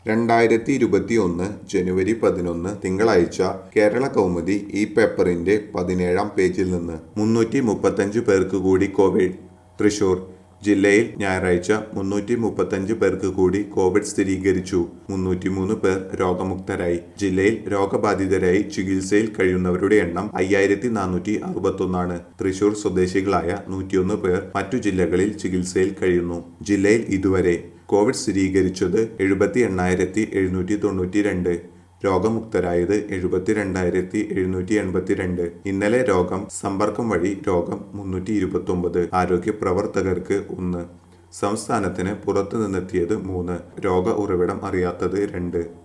രണ്ടായിരത്തി ഇരുപത്തി ഒന്ന് ജനുവരി പതിനൊന്ന് തിങ്കളാഴ്ച കേരള കൗമുദി ഈ പേപ്പറിന്റെ പതിനേഴാം പേജിൽ നിന്ന് മുന്നൂറ്റി മുപ്പത്തഞ്ച് പേർക്ക് കൂടി കോവിഡ് തൃശൂർ ജില്ലയിൽ ഞായറാഴ്ച മുന്നൂറ്റി മുപ്പത്തഞ്ച് പേർക്ക് കൂടി കോവിഡ് സ്ഥിരീകരിച്ചു മുന്നൂറ്റിമൂന്ന് പേർ രോഗമുക്തരായി ജില്ലയിൽ രോഗബാധിതരായി ചികിത്സയിൽ കഴിയുന്നവരുടെ എണ്ണം അയ്യായിരത്തി നാനൂറ്റി അറുപത്തൊന്നാണ് തൃശൂർ സ്വദേശികളായ നൂറ്റിയൊന്ന് പേർ മറ്റു ജില്ലകളിൽ ചികിത്സയിൽ കഴിയുന്നു ജില്ലയിൽ ഇതുവരെ കോവിഡ് സ്ഥിരീകരിച്ചത് എഴുപത്തി എണ്ണായിരത്തി എഴുന്നൂറ്റി തൊണ്ണൂറ്റി രണ്ട് രോഗമുക്തരായത് എഴുപത്തി രണ്ടായിരത്തി എഴുന്നൂറ്റി എൺപത്തിരണ്ട് ഇന്നലെ രോഗം സമ്പർക്കം വഴി രോഗം മുന്നൂറ്റി ഇരുപത്തി ഒമ്പത് ആരോഗ്യ പ്രവർത്തകർക്ക് ഒന്ന് സംസ്ഥാനത്തിന് പുറത്തു നിന്നെത്തിയത് മൂന്ന് രോഗ ഉറവിടം അറിയാത്തത് രണ്ട്